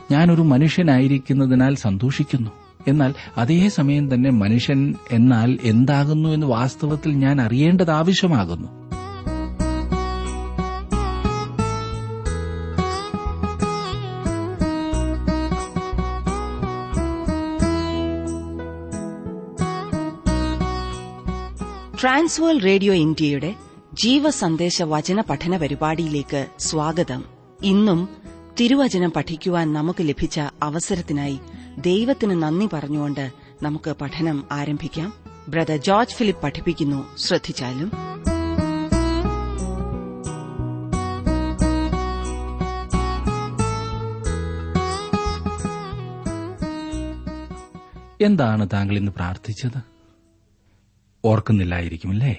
ഞാനൊരു മനുഷ്യനായിരിക്കുന്നതിനാൽ സന്തോഷിക്കുന്നു എന്നാൽ അതേ സമയം തന്നെ മനുഷ്യൻ എന്നാൽ എന്താകുന്നു എന്ന് വാസ്തവത്തിൽ ഞാൻ അറിയേണ്ടത് ആവശ്യമാകുന്നു ട്രാൻസ്വേൾ റേഡിയോ ഇന്ത്യയുടെ ജീവസന്ദേശ വചന പഠന പരിപാടിയിലേക്ക് സ്വാഗതം ഇന്നും തിരുവചനം പഠിക്കുവാൻ നമുക്ക് ലഭിച്ച അവസരത്തിനായി ദൈവത്തിന് നന്ദി പറഞ്ഞുകൊണ്ട് നമുക്ക് പഠനം ആരംഭിക്കാം ബ്രദർ ജോർജ് ഫിലിപ്പ് പഠിപ്പിക്കുന്നു ശ്രദ്ധിച്ചാലും എന്താണ് താങ്കൾ ഇന്ന് പ്രാർത്ഥിച്ചത് ഓർക്കുന്നില്ലായിരിക്കുമല്ലേ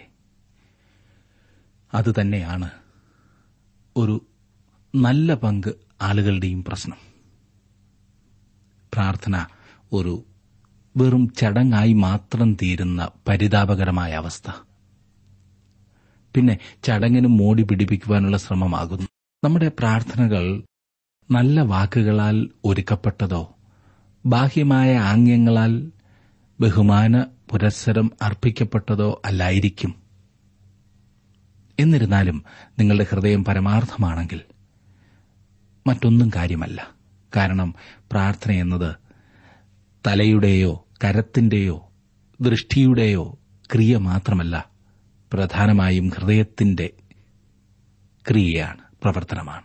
അത് തന്നെയാണ് ഒരു നല്ല പങ്ക് ആളുകളുടെയും പ്രശ്നം പ്രാർത്ഥന ഒരു വെറും ചടങ്ങായി മാത്രം തീരുന്ന പരിതാപകരമായ അവസ്ഥ പിന്നെ ചടങ്ങിന് മോടി പിടിപ്പിക്കുവാനുള്ള ശ്രമമാകുന്നു നമ്മുടെ പ്രാർത്ഥനകൾ നല്ല വാക്കുകളാൽ ഒരുക്കപ്പെട്ടതോ ബാഹ്യമായ ആംഗ്യങ്ങളാൽ ബഹുമാന പുരസ്സരം അർപ്പിക്കപ്പെട്ടതോ അല്ലായിരിക്കും എന്നിരുന്നാലും നിങ്ങളുടെ ഹൃദയം പരമാർത്ഥമാണെങ്കിൽ മറ്റൊന്നും കാര്യമല്ല കാരണം പ്രാർത്ഥന എന്നത് തലയുടെയോ കരത്തിന്റെയോ ദൃഷ്ടിയുടെയോ ക്രിയ മാത്രമല്ല പ്രധാനമായും ഹൃദയത്തിന്റെ ക്രിയയാണ് പ്രവർത്തനമാണ്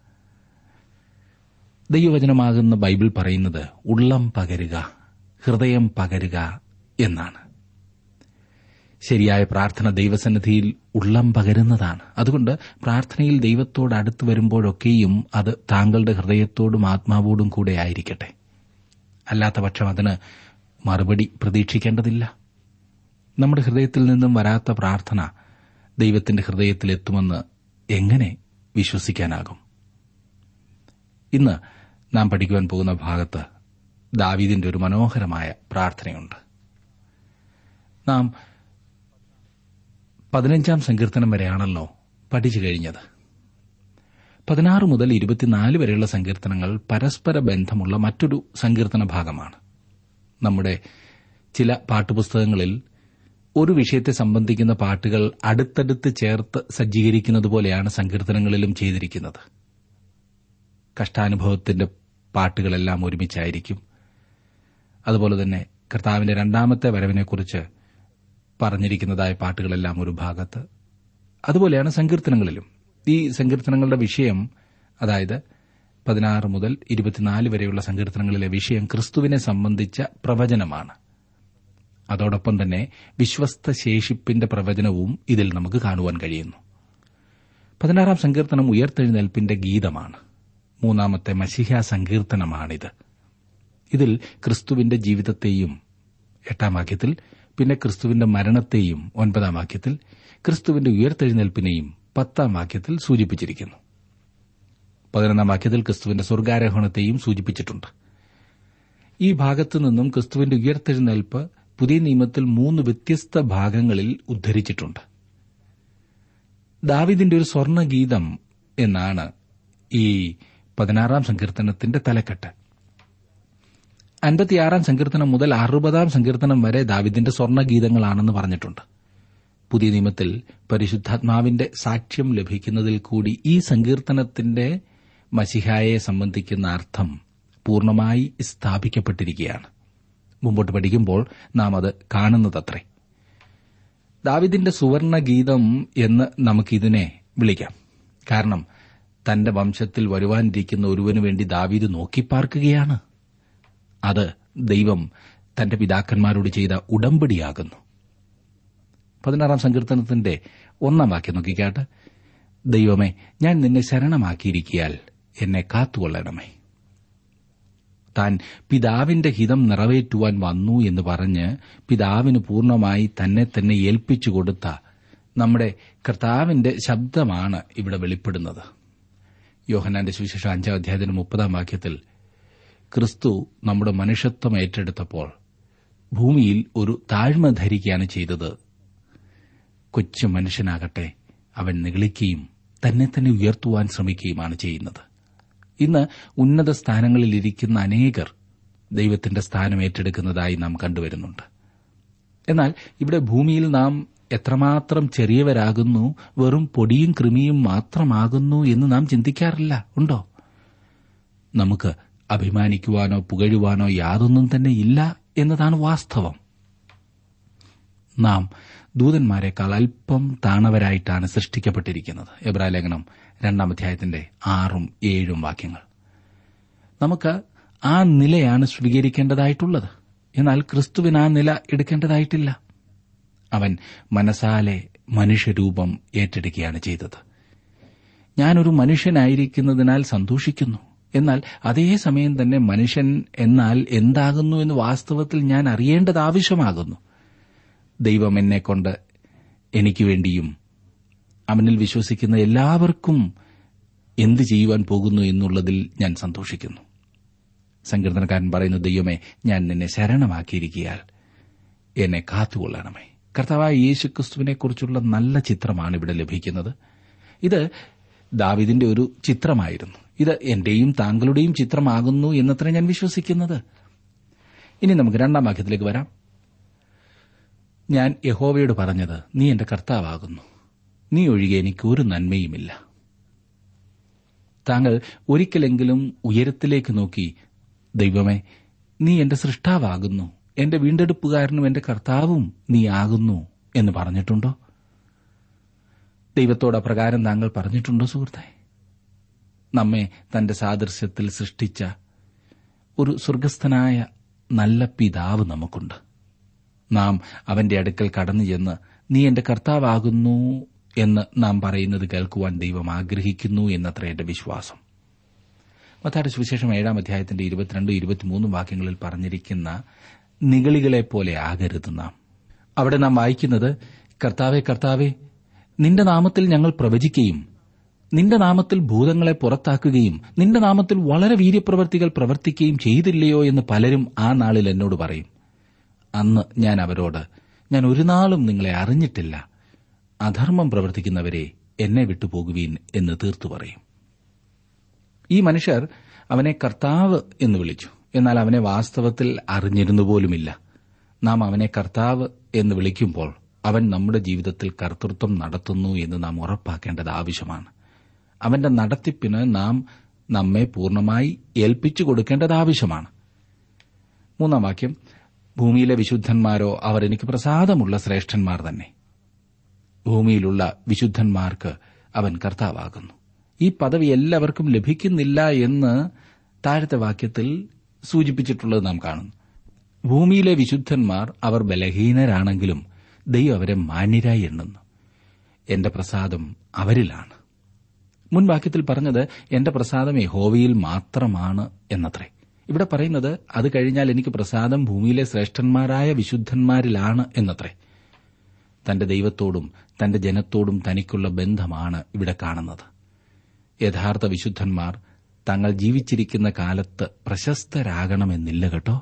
ദൈവവചനമാകുന്ന ബൈബിൾ പറയുന്നത് ഉള്ളം പകരുക ഹൃദയം പകരുക എന്നാണ് ശരിയായ പ്രാർത്ഥന ദൈവസന്നിധിയിൽ ഉള്ളം പകരുന്നതാണ് അതുകൊണ്ട് പ്രാർത്ഥനയിൽ ദൈവത്തോട് അടുത്തു വരുമ്പോഴൊക്കെയും അത് താങ്കളുടെ ഹൃദയത്തോടും ആത്മാവോടും കൂടെ ആയിരിക്കട്ടെ അല്ലാത്ത പക്ഷം അതിന് മറുപടി പ്രതീക്ഷിക്കേണ്ടതില്ല നമ്മുടെ ഹൃദയത്തിൽ നിന്നും വരാത്ത പ്രാർത്ഥന ദൈവത്തിന്റെ ഹൃദയത്തിലെത്തുമെന്ന് എങ്ങനെ വിശ്വസിക്കാനാകും ഇന്ന് നാം പഠിക്കുവാൻ പോകുന്ന ഭാഗത്ത് ദാവീദിന്റെ ഒരു മനോഹരമായ പ്രാർത്ഥനയുണ്ട് നാം പതിനഞ്ചാം സങ്കീർത്തനം വരെയാണല്ലോ പഠിച്ചു കഴിഞ്ഞത് പതിനാറ് മുതൽ ഇരുപത്തിനാല് വരെയുള്ള സങ്കീർത്തനങ്ങൾ പരസ്പര ബന്ധമുള്ള മറ്റൊരു സങ്കീർത്തന ഭാഗമാണ് നമ്മുടെ ചില പാട്ടുപുസ്തകങ്ങളിൽ ഒരു വിഷയത്തെ സംബന്ധിക്കുന്ന പാട്ടുകൾ അടുത്തടുത്ത് ചേർത്ത് സജ്ജീകരിക്കുന്നത് പോലെയാണ് സങ്കീർത്തനങ്ങളിലും ചെയ്തിരിക്കുന്നത് കഷ്ടാനുഭവത്തിന്റെ പാട്ടുകളെല്ലാം ഒരുമിച്ചായിരിക്കും അതുപോലെ തന്നെ കർത്താവിന്റെ രണ്ടാമത്തെ വരവിനെക്കുറിച്ച് പറഞ്ഞിരിക്കുന്നതായ പാട്ടുകളെല്ലാം ഒരു ഭാഗത്ത് അതുപോലെയാണ് സങ്കീർത്തനങ്ങളിലും ഈ സങ്കീർത്തനങ്ങളുടെ വിഷയം അതായത് പതിനാറ് മുതൽ ഇരുപത്തിനാല് വരെയുള്ള സങ്കീർത്തനങ്ങളിലെ വിഷയം ക്രിസ്തുവിനെ സംബന്ധിച്ച പ്രവചനമാണ് അതോടൊപ്പം തന്നെ വിശ്വസ്ത ശേഷിപ്പിന്റെ പ്രവചനവും ഇതിൽ നമുക്ക് കാണുവാൻ കഴിയുന്നു പതിനാറാം സങ്കീർത്തനം ഉയർത്തെഴുന്നേൽപ്പിന്റെ ഗീതമാണ് മൂന്നാമത്തെ മഷിഹ സങ്കീർത്തനമാണിത് ഇതിൽ ക്രിസ്തുവിന്റെ ജീവിതത്തെയും എട്ടാം വാക്യത്തിൽ പിന്നെ ക്രിസ്തുവിന്റെ മരണത്തെയും ഒൻപതാം വാക്യത്തിൽ ക്രിസ്തുവിന്റെ ഉയർത്തെഴുന്നേൽപ്പിനെയും പത്താം വാക്യത്തിൽ സൂചിപ്പിച്ചിരിക്കുന്നു പതിനൊന്നാം വാക്യത്തിൽ ക്രിസ്തുവിന്റെ സ്വർഗാരോഹണത്തെയും സൂചിപ്പിച്ചിട്ടുണ്ട് ഈ ഭാഗത്തു നിന്നും ക്രിസ്തുവിന്റെ ഉയർത്തെഴുന്നേൽപ്പ് പുതിയ നിയമത്തിൽ മൂന്ന് വ്യത്യസ്ത ഭാഗങ്ങളിൽ ഉദ്ധരിച്ചിട്ടുണ്ട് ദാവിദിന്റെ ഒരു സ്വർണഗീതം എന്നാണ് ഈ പതിനാറാം സങ്കീർത്തനത്തിന്റെ തലക്കെട്ട് അൻപത്തിയാറാം സങ്കീർത്തനം മുതൽ അറുപതാം സങ്കീർത്തനം വരെ ദാവിദിന്റെ സ്വർണഗീതങ്ങളാണെന്ന് പറഞ്ഞിട്ടുണ്ട് പുതിയ നിയമത്തിൽ പരിശുദ്ധാത്മാവിന്റെ സാക്ഷ്യം ലഭിക്കുന്നതിൽ കൂടി ഈ സങ്കീർത്തനത്തിന്റെ മസിഹായെ സംബന്ധിക്കുന്ന അർത്ഥം പൂർണ്ണമായി സ്ഥാപിക്കപ്പെട്ടിരിക്കുകയാണ് മുമ്പോട്ട് പഠിക്കുമ്പോൾ നാം അത് കാണുന്നതത്രേ ദാവിദിന്റെ സുവർണഗീതം എന്ന് നമുക്കിതിനെ വിളിക്കാം കാരണം തന്റെ വംശത്തിൽ വരുവാനിരിക്കുന്ന ഒരുവനു വേണ്ടി ദാവീദ് നോക്കിപ്പാർക്കുകയാണ് അത് ദൈവം തന്റെ പിതാക്കന്മാരോട് ചെയ്ത ഉടമ്പടിയാകുന്നു പതിനാറാം സങ്കീർത്തനത്തിന്റെ ഒന്നാം വാക്യം നോക്കിക്കാട്ട് ദൈവമേ ഞാൻ നിന്നെ ശരണമാക്കിയിരിക്കിയാൽ എന്നെ കാത്തുകൊള്ളണമേ താൻ പിതാവിന്റെ ഹിതം നിറവേറ്റുവാൻ വന്നു എന്ന് പറഞ്ഞ് പിതാവിന് പൂർണ്ണമായി തന്നെ തന്നെ ഏൽപ്പിച്ചു കൊടുത്ത നമ്മുടെ കർത്താവിന്റെ ശബ്ദമാണ് ഇവിടെ വെളിപ്പെടുന്നത് യോഹനാന്റെ സുവിശേഷ അഞ്ചാം അധ്യായത്തിന് മുപ്പതാം വാക്യത്തിൽ ക്രിസ്തു നമ്മുടെ മനുഷ്യത്വം ഏറ്റെടുത്തപ്പോൾ ഭൂമിയിൽ ഒരു താഴ്മ ധരിക്കുകയാണ് ചെയ്തത് കൊച്ചു മനുഷ്യനാകട്ടെ അവൻ നിഗളിക്കുകയും തന്നെ തന്നെ ഉയർത്തുവാൻ ശ്രമിക്കുകയുമാണ് ചെയ്യുന്നത് ഇന്ന് ഉന്നത സ്ഥാനങ്ങളിൽ ഇരിക്കുന്ന അനേകർ ദൈവത്തിന്റെ സ്ഥാനം ഏറ്റെടുക്കുന്നതായി നാം കണ്ടുവരുന്നുണ്ട് എന്നാൽ ഇവിടെ ഭൂമിയിൽ നാം എത്രമാത്രം ചെറിയവരാകുന്നു വെറും പൊടിയും കൃമിയും മാത്രമാകുന്നു എന്ന് നാം ചിന്തിക്കാറില്ല ഉണ്ടോ നമുക്ക് അഭിമാനിക്കുവാനോ പുകഴുവാനോ യാതൊന്നും തന്നെ ഇല്ല എന്നതാണ് വാസ്തവം നാം ദൂതന്മാരെക്കാൾ അല്പം താണവരായിട്ടാണ് സൃഷ്ടിക്കപ്പെട്ടിരിക്കുന്നത് എബ്രാലേഖനം രണ്ടാം അധ്യായത്തിന്റെ ആറും ഏഴും വാക്യങ്ങൾ നമുക്ക് ആ നിലയാണ് സ്വീകരിക്കേണ്ടതായിട്ടുള്ളത് എന്നാൽ ക്രിസ്തുവിന് ആ നില എടുക്കേണ്ടതായിട്ടില്ല അവൻ മനസാലെ മനുഷ്യരൂപം ഏറ്റെടുക്കുകയാണ് ചെയ്തത് ഞാനൊരു മനുഷ്യനായിരിക്കുന്നതിനാൽ സന്തോഷിക്കുന്നു എന്നാൽ അതേ സമയം തന്നെ മനുഷ്യൻ എന്നാൽ എന്താകുന്നു എന്ന് വാസ്തവത്തിൽ ഞാൻ അറിയേണ്ടത് ആവശ്യമാകുന്നു ദൈവം എന്നെക്കൊണ്ട് എനിക്ക് വേണ്ടിയും അവനിൽ വിശ്വസിക്കുന്ന എല്ലാവർക്കും എന്ത് ചെയ്യുവാൻ പോകുന്നു എന്നുള്ളതിൽ ഞാൻ സന്തോഷിക്കുന്നു സങ്കീർത്തനക്കാരൻ പറയുന്നു ദൈവമേ ഞാൻ നിന്നെ ശരണമാക്കിയിരിക്കിയാൽ എന്നെ കാത്തുകൊള്ളണമേ കർത്താവായ യേശുക്രിസ്തുവിനെ കുറിച്ചുള്ള നല്ല ചിത്രമാണ് ഇവിടെ ലഭിക്കുന്നത് ഇത് ദാവിദിന്റെ ഒരു ചിത്രമായിരുന്നു ഇത് എന്റെയും താങ്കളുടെയും ചിത്രമാകുന്നു എന്നത്ര ഞാൻ വിശ്വസിക്കുന്നത് ഇനി നമുക്ക് രണ്ടാം വാക്യത്തിലേക്ക് വരാം ഞാൻ യഹോവയോട് പറഞ്ഞത് നീ എന്റെ കർത്താവാകുന്നു നീ ഒഴികെ എനിക്ക് ഒരു നന്മയുമില്ല താങ്കൾ ഒരിക്കലെങ്കിലും ഉയരത്തിലേക്ക് നോക്കി ദൈവമേ നീ എന്റെ സൃഷ്ടാവാകുന്നു എന്റെ വീണ്ടെടുപ്പുകാരനും എന്റെ കർത്താവും നീ ആകുന്നു എന്ന് പറഞ്ഞിട്ടുണ്ടോ ദൈവത്തോട് അപ്രകാരം താങ്കൾ പറഞ്ഞിട്ടുണ്ടോ സുഹൃത്തെ നമ്മെ തന്റെ സാദൃശ്യത്തിൽ സൃഷ്ടിച്ച ഒരു സ്വർഗസ്ഥനായ നല്ല പിതാവ് നമുക്കുണ്ട് നാം അവന്റെ അടുക്കൽ കടന്നു ചെന്ന് നീ എന്റെ കർത്താവാകുന്നു എന്ന് നാം പറയുന്നത് കേൾക്കുവാൻ ദൈവം ആഗ്രഹിക്കുന്നു എന്നത്ര എന്റെ വിശ്വാസം മത്തായുടെ സുവിശേഷം ഏഴാം അധ്യായത്തിന്റെ ഇരുപത്തിരണ്ട് ഇരുപത്തിമൂന്നും വാക്യങ്ങളിൽ പറഞ്ഞിരിക്കുന്ന നിഗളികളെ പോലെ ആകരുത് നാം അവിടെ നാം വായിക്കുന്നത് കർത്താവെ കർത്താവെ നിന്റെ നാമത്തിൽ ഞങ്ങൾ പ്രവചിക്കുകയും നിന്റെ നാമത്തിൽ ഭൂതങ്ങളെ പുറത്താക്കുകയും നിന്റെ നാമത്തിൽ വളരെ വീര്യപ്രവർത്തികൾ പ്രവർത്തിക്കുകയും ചെയ്തില്ലയോ എന്ന് പലരും ആ നാളിൽ എന്നോട് പറയും അന്ന് ഞാൻ അവരോട് ഞാൻ ഒരു നാളും നിങ്ങളെ അറിഞ്ഞിട്ടില്ല അധർമ്മം പ്രവർത്തിക്കുന്നവരെ എന്നെ വിട്ടുപോകുവീൻ എന്ന് തീർത്തു പറയും ഈ മനുഷ്യർ അവനെ കർത്താവ് എന്ന് വിളിച്ചു എന്നാൽ അവനെ വാസ്തവത്തിൽ അറിഞ്ഞിരുന്നു പോലുമില്ല നാം അവനെ കർത്താവ് എന്ന് വിളിക്കുമ്പോൾ അവൻ നമ്മുടെ ജീവിതത്തിൽ കർത്തൃത്വം നടത്തുന്നു എന്ന് നാം ഉറപ്പാക്കേണ്ടത് ആവശ്യമാണ് അവന്റെ നടത്തിപ്പിന് നാം നമ്മെ പൂർണ്ണമായി ഏൽപ്പിച്ചു കൊടുക്കേണ്ടത് ആവശ്യമാണ് മൂന്നാം വാക്യം ഭൂമിയിലെ വിശുദ്ധന്മാരോ അവർ എനിക്ക് പ്രസാദമുള്ള ശ്രേഷ്ഠന്മാർ തന്നെ ഭൂമിയിലുള്ള വിശുദ്ധന്മാർക്ക് അവൻ കർത്താവാകുന്നു ഈ പദവി എല്ലാവർക്കും ലഭിക്കുന്നില്ല എന്ന് താഴത്തെ വാക്യത്തിൽ സൂചിപ്പിച്ചിട്ടുള്ളത് നാം കാണുന്നു ഭൂമിയിലെ വിശുദ്ധന്മാർ അവർ ബലഹീനരാണെങ്കിലും ദൈവം അവരെ മാന്യരായി എണ്ണുന്നു എന്റെ പ്രസാദം അവരിലാണ് മുൻ വാക്യത്തിൽ പറഞ്ഞത് എന്റെ പ്രസാദം യഹോവയിൽ മാത്രമാണ് എന്നത്രേ ഇവിടെ പറയുന്നത് അത് കഴിഞ്ഞാൽ എനിക്ക് പ്രസാദം ഭൂമിയിലെ ശ്രേഷ്ഠന്മാരായ വിശുദ്ധന്മാരിലാണ് എന്നത്രേ തന്റെ ദൈവത്തോടും തന്റെ ജനത്തോടും തനിക്കുള്ള ബന്ധമാണ് ഇവിടെ കാണുന്നത് യഥാർത്ഥ വിശുദ്ധന്മാർ തങ്ങൾ ജീവിച്ചിരിക്കുന്ന കാലത്ത് പ്രശസ്തരാകണമെന്നില്ല കേട്ടോ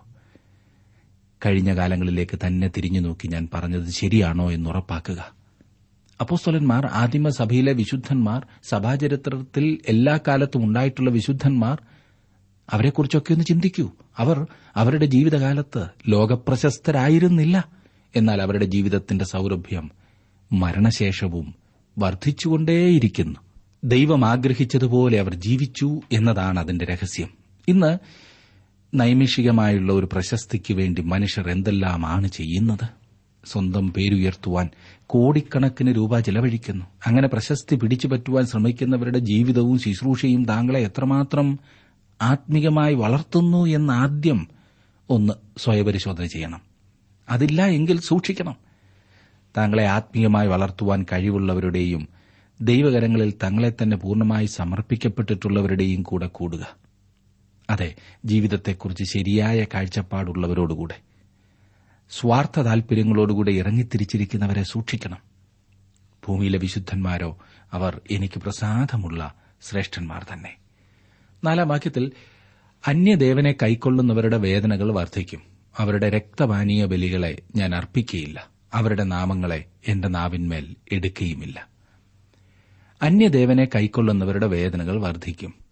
കഴിഞ്ഞ കാലങ്ങളിലേക്ക് തന്നെ തിരിഞ്ഞു നോക്കി ഞാൻ പറഞ്ഞത് ശരിയാണോ എന്ന് ഉറപ്പാക്കുക അപ്പോസ്തലന്മാർ ആദിമസഭയിലെ വിശുദ്ധന്മാർ സഭാചരിത്രത്തിൽ എല്ലാ കാലത്തും ഉണ്ടായിട്ടുള്ള വിശുദ്ധന്മാർ അവരെക്കുറിച്ചൊക്കെ ഒന്ന് ചിന്തിക്കൂ അവർ അവരുടെ ജീവിതകാലത്ത് ലോകപ്രശസ്തരായിരുന്നില്ല എന്നാൽ അവരുടെ ജീവിതത്തിന്റെ സൗരഭ്യം മരണശേഷവും വർദ്ധിച്ചുകൊണ്ടേയിരിക്കുന്നു ദൈവം ആഗ്രഹിച്ചതുപോലെ അവർ ജീവിച്ചു എന്നതാണ് അതിന്റെ രഹസ്യം ഇന്ന് നൈമിഷികമായുള്ള ഒരു പ്രശസ്തിക്ക് വേണ്ടി മനുഷ്യർ എന്തെല്ലാമാണ് ചെയ്യുന്നത് സ്വന്തം പേരുയർത്തുവാൻ കോടിക്കണക്കിന് രൂപ ചെലവഴിക്കുന്നു അങ്ങനെ പ്രശസ്തി പിടിച്ചുപറ്റുവാൻ ശ്രമിക്കുന്നവരുടെ ജീവിതവും ശുശ്രൂഷയും താങ്കളെ എത്രമാത്രം ആത്മീകമായി വളർത്തുന്നു എന്ന് ആദ്യം ഒന്ന് സ്വയപരിശോധന ചെയ്യണം അതില്ല എങ്കിൽ സൂക്ഷിക്കണം താങ്കളെ ആത്മീയമായി വളർത്തുവാൻ കഴിവുള്ളവരുടെയും ദൈവകരങ്ങളിൽ തങ്ങളെ തന്നെ പൂർണ്ണമായി സമർപ്പിക്കപ്പെട്ടിട്ടുള്ളവരുടെയും കൂടെ കൂടുക അതെ ജീവിതത്തെക്കുറിച്ച് ശരിയായ കാഴ്ചപ്പാടുള്ളവരോടുകൂടെ സ്വാർത്ഥ താൽപര്യങ്ങളോടുകൂടെ ഇറങ്ങിത്തിരിച്ചിരിക്കുന്നവരെ സൂക്ഷിക്കണം ഭൂമിയിലെ വിശുദ്ധന്മാരോ അവർ എനിക്ക് പ്രസാദമുള്ള ശ്രേഷ്ഠന്മാർ തന്നെ നാലാം വാക്യത്തിൽ അന്യദേവനെ കൈക്കൊള്ളുന്നവരുടെ വേദനകൾ വർദ്ധിക്കും അവരുടെ രക്തപാനീയ ബലികളെ ഞാൻ അർപ്പിക്കുകയില്ല അവരുടെ നാമങ്ങളെ എന്റെ നാവിന്മേൽ എടുക്കുകയുമില്ല അന്യദേവനെ കൈക്കൊള്ളുന്നവരുടെ വേദനകൾ വർദ്ധിക്കും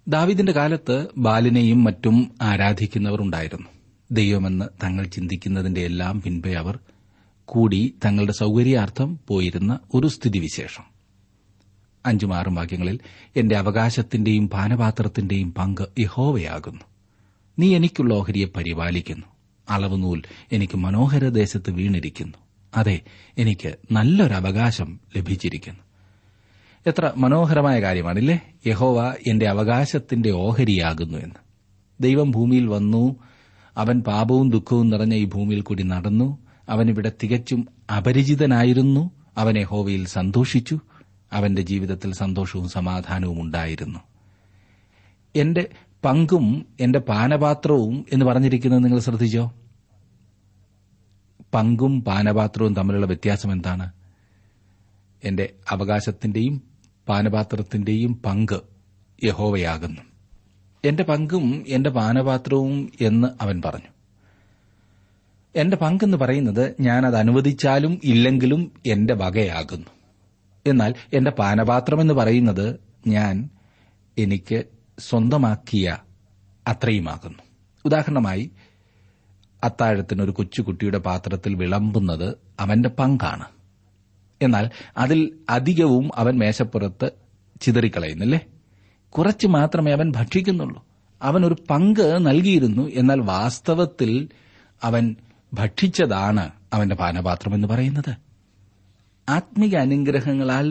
ദാവിദിന്റെ കാലത്ത് ബാലിനെയും മറ്റും ആരാധിക്കുന്നവർ ഉണ്ടായിരുന്നു ദൈവമെന്ന് തങ്ങൾ ചിന്തിക്കുന്നതിന്റെ എല്ലാം പിൻപേ അവർ കൂടി തങ്ങളുടെ സൌകര്യാർത്ഥം പോയിരുന്ന ഒരു സ്ഥിതിവിശേഷം അഞ്ചും ആറും വാക്യങ്ങളിൽ എന്റെ അവകാശത്തിന്റെയും പാനപാത്രത്തിന്റെയും പങ്ക് യഹോവയാകുന്നു നീ എനിക്കുള്ള ഓഹരിയെ പരിപാലിക്കുന്നു അളവുനൂൽ എനിക്ക് മനോഹര ദേശത്ത് വീണിരിക്കുന്നു അതെ എനിക്ക് നല്ലൊരു അവകാശം ലഭിച്ചിരിക്കുന്നു എത്ര മനോഹരമായ കാര്യമാണില്ലേ യഹോവ എന്റെ അവകാശത്തിന്റെ ഓഹരിയാകുന്നു എന്ന് ദൈവം ഭൂമിയിൽ വന്നു അവൻ പാപവും ദുഃഖവും നിറഞ്ഞ ഈ ഭൂമിയിൽ കൂടി നടന്നു അവനിവിടെ തികച്ചും അപരിചിതനായിരുന്നു അവൻ യഹോവയിൽ സന്തോഷിച്ചു അവന്റെ ജീവിതത്തിൽ സന്തോഷവും സമാധാനവും ഉണ്ടായിരുന്നു എന്റെ പങ്കും എന്റെ പാനപാത്രവും എന്ന് പറഞ്ഞിരിക്കുന്നത് നിങ്ങൾ ശ്രദ്ധിച്ചോ പങ്കും പാനപാത്രവും തമ്മിലുള്ള വ്യത്യാസം എന്താണ് എന്റെ അവകാശത്തിന്റെയും പാനപാത്രത്തിന്റെയും പങ്ക് യഹോവയാകുന്നു എന്റെ പങ്കും എന്റെ പാനപാത്രവും എന്ന് അവൻ പറഞ്ഞു എന്റെ പങ്കെന്ന് പറയുന്നത് ഞാൻ അത് അനുവദിച്ചാലും ഇല്ലെങ്കിലും എന്റെ വകയാകുന്നു എന്നാൽ എന്റെ പാനപാത്രം എന്ന് പറയുന്നത് ഞാൻ എനിക്ക് സ്വന്തമാക്കിയ അത്രയുമാകുന്നു ഉദാഹരണമായി അത്താഴത്തിന് ഒരു കൊച്ചുകുട്ടിയുടെ പാത്രത്തിൽ വിളമ്പുന്നത് അവന്റെ പങ്കാണ് എന്നാൽ അതിൽ അധികവും അവൻ മേശപ്പുറത്ത് ചിതറിക്കളയുന്നില്ലേ കുറച്ച് മാത്രമേ അവൻ ഭക്ഷിക്കുന്നുള്ളൂ അവൻ ഒരു പങ്ക് നൽകിയിരുന്നു എന്നാൽ വാസ്തവത്തിൽ അവൻ ഭക്ഷിച്ചതാണ് അവന്റെ പാനപാത്രം എന്ന് പറയുന്നത് ആത്മിക അനുഗ്രഹങ്ങളാൽ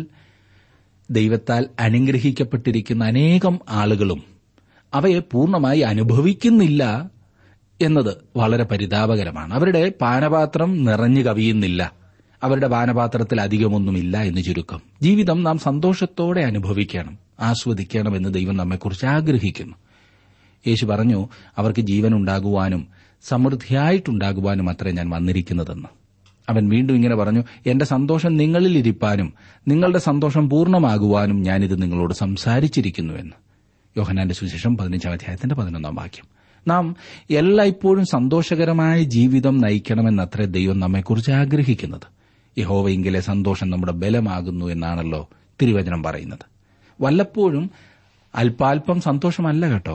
ദൈവത്താൽ അനുഗ്രഹിക്കപ്പെട്ടിരിക്കുന്ന അനേകം ആളുകളും അവയെ പൂർണ്ണമായി അനുഭവിക്കുന്നില്ല എന്നത് വളരെ പരിതാപകരമാണ് അവരുടെ പാനപാത്രം നിറഞ്ഞു കവിയുന്നില്ല അവരുടെ പാനപാത്രത്തിൽ അധികമൊന്നുമില്ല എന്ന് ചുരുക്കം ജീവിതം നാം സന്തോഷത്തോടെ അനുഭവിക്കണം ആസ്വദിക്കണം എന്ന് ദൈവം നമ്മെക്കുറിച്ച് ആഗ്രഹിക്കുന്നു യേശു പറഞ്ഞു അവർക്ക് ജീവൻ ഉണ്ടാകുവാനും സമൃദ്ധിയായിട്ടുണ്ടാകുവാനും അത്രേ ഞാൻ വന്നിരിക്കുന്നതെന്ന് അവൻ വീണ്ടും ഇങ്ങനെ പറഞ്ഞു എന്റെ സന്തോഷം നിങ്ങളിൽ ഇരിപ്പാനും നിങ്ങളുടെ സന്തോഷം പൂർണ്ണമാകുവാനും ഞാനിത് നിങ്ങളോട് സംസാരിച്ചിരിക്കുന്നുവെന്ന് യോഹനാന്റെ സുശേഷം പതിനഞ്ചാം അധ്യായത്തിന്റെ പതിനൊന്നാം വാക്യം നാം എല്ലായ്പ്പോഴും സന്തോഷകരമായ ജീവിതം നയിക്കണമെന്നത്രേ ദൈവം നമ്മെക്കുറിച്ച് ആഗ്രഹിക്കുന്നത് യഹോവയെങ്കിലെ സന്തോഷം നമ്മുടെ ബലമാകുന്നു എന്നാണല്ലോ തിരുവചനം പറയുന്നത് വല്ലപ്പോഴും അല്പാൽപം സന്തോഷമല്ല കേട്ടോ